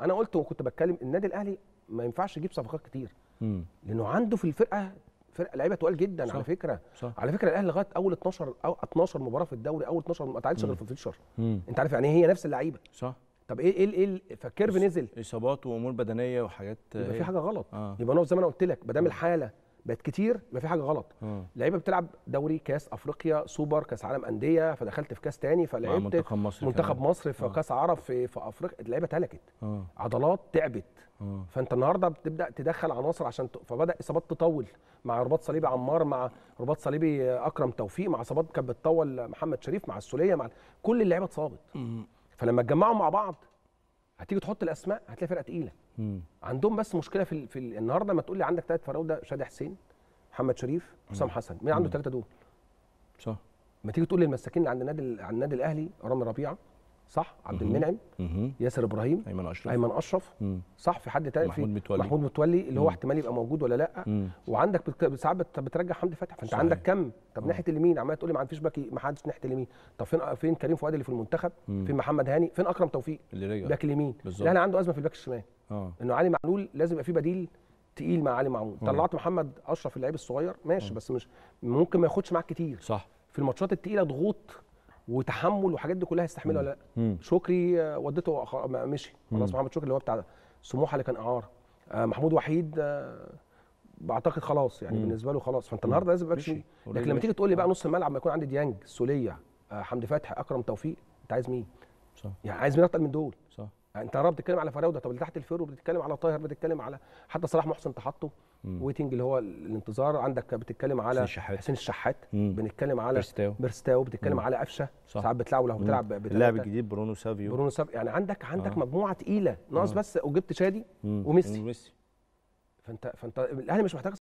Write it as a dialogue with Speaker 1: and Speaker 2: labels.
Speaker 1: انا قلت وكنت بتكلم النادي الاهلي ما ينفعش يجيب صفقات كتير
Speaker 2: مم.
Speaker 1: لانه عنده في الفرقه فرقه لعيبه تقال جدا
Speaker 2: صح.
Speaker 1: على فكره
Speaker 2: صح
Speaker 1: على فكره الاهلي لغايه اول 12 او 12 مباراه في الدوري اول 12 ما تعادلش غير في الفيتشر
Speaker 2: مم.
Speaker 1: انت عارف يعني إيه؟ هي نفس اللعيبه
Speaker 2: صح
Speaker 1: طب ايه ايه ايه ال- فالكيرف
Speaker 2: بس-
Speaker 1: نزل
Speaker 2: اصابات وامور بدنيه وحاجات
Speaker 1: يبقى
Speaker 2: هي.
Speaker 1: في حاجه غلط
Speaker 2: اه
Speaker 1: يبقى انا زي ما انا قلت لك ما دام الحاله بقت كتير يبقى في حاجه غلط
Speaker 2: اه
Speaker 1: لعيبه بتلعب دوري كاس افريقيا سوبر كاس عالم انديه فدخلت في كاس تاني
Speaker 2: مع
Speaker 1: فلعبت
Speaker 2: منتخب مصر
Speaker 1: منتخب
Speaker 2: كمان.
Speaker 1: مصر في
Speaker 2: آه.
Speaker 1: كاس عرب في في افريقيا اللعيبه اتهلكت
Speaker 2: اه
Speaker 1: عضلات تعبت
Speaker 2: اه
Speaker 1: فانت النهارده بتبدا تدخل عناصر عشان ت... فبدا اصابات تطول مع رباط صليبي عمار مع رباط صليبي اكرم توفيق مع اصابات كانت بتطول محمد شريف مع السوليه مع كل اللعيبه اتصابت
Speaker 2: مم.
Speaker 1: فلما اتجمعوا مع بعض هتيجي تحط الاسماء هتلاقي فرقه تقيله
Speaker 2: مم.
Speaker 1: عندهم بس مشكله في ال... في ال... النهارده لما تقول لي عندك ثلاث فراوده شادي حسين محمد شريف حسام حسن مين عنده
Speaker 2: مم.
Speaker 1: الثلاثه دول
Speaker 2: صح
Speaker 1: ما تيجي تقول لي المساكين اللي عند النادي عند النادي الاهلي رامي ربيعه صح عبد
Speaker 2: مهم.
Speaker 1: المنعم
Speaker 2: مهم.
Speaker 1: ياسر ابراهيم
Speaker 2: ايمن اشرف
Speaker 1: ايمن اشرف
Speaker 2: مم.
Speaker 1: صح في حد تاني
Speaker 2: محمود
Speaker 1: في
Speaker 2: متولي.
Speaker 1: محمود متولي اللي هو
Speaker 2: مم.
Speaker 1: احتمال يبقى موجود ولا لا
Speaker 2: مم.
Speaker 1: وعندك بت- ساعات بت- بترجع حمدي فتحي فانت
Speaker 2: صحيح.
Speaker 1: عندك كم طب
Speaker 2: آه.
Speaker 1: ناحيه اليمين عمال تقول لي ما فيش باك ما حدش ناحيه اليمين طب فين فين كريم فؤاد اللي في المنتخب
Speaker 2: مم.
Speaker 1: فين محمد هاني فين اكرم توفيق
Speaker 2: اللي رجع
Speaker 1: باك اليمين
Speaker 2: بالظبط.
Speaker 1: الاهلي عنده ازمه في الباك الشمال
Speaker 2: اه
Speaker 1: انه علي معلول لازم يبقى في بديل تقيل مع علي معلول
Speaker 2: آه.
Speaker 1: طلعت محمد اشرف اللعيب الصغير ماشي
Speaker 2: آه.
Speaker 1: بس مش ممكن ما ياخدش معاك كتير
Speaker 2: صح
Speaker 1: في الماتشات التقيله ضغوط وتحمل وحاجات دي كلها يستحملها ولا لا
Speaker 2: مم.
Speaker 1: شكري آه، ودته خ- ما- مشي خلاص
Speaker 2: مم.
Speaker 1: محمد شكري اللي هو بتاع سموحه اللي كان اعاره آه، محمود وحيد آه، بعتقد خلاص يعني
Speaker 2: مم.
Speaker 1: بالنسبه له خلاص فانت النهارده لازم يبقى
Speaker 2: مشي.
Speaker 1: شيء
Speaker 2: أوريدي
Speaker 1: لكن لما
Speaker 2: مشي.
Speaker 1: تيجي تقول لي بقى
Speaker 2: آه.
Speaker 1: نص الملعب ما يكون عندي ديانج السوليه آه، حمدي فتحي اكرم توفيق انت عايز مين؟
Speaker 2: صح
Speaker 1: يعني عايز مين اكتر من دول؟
Speaker 2: صح
Speaker 1: يعني انت النهارده بتتكلم على فراوده طب اللي تحت الفيرو بتتكلم على طاهر بتتكلم على حتى صلاح محسن تحطه
Speaker 2: مم.
Speaker 1: ويتنج اللي هو الانتظار عندك بتتكلم على
Speaker 2: حسين الشحات.
Speaker 1: حسين الشحات
Speaker 2: مم.
Speaker 1: بنتكلم على
Speaker 2: بيرستاو
Speaker 1: بيرستاو بتتكلم
Speaker 2: مم.
Speaker 1: على قفشه
Speaker 2: صح.
Speaker 1: ساعات بتلعب لو
Speaker 2: مم.
Speaker 1: بتلعب
Speaker 2: اللاعب
Speaker 1: بتلاتة.
Speaker 2: الجديد برونو سافيو
Speaker 1: برونو ساب يعني عندك عندك
Speaker 2: آه.
Speaker 1: مجموعه تقيله ناقص
Speaker 2: آه.
Speaker 1: بس وجبت شادي
Speaker 2: مم.
Speaker 1: وميسي.
Speaker 2: وميسي
Speaker 1: فانت فانت الاهلي مش محتاج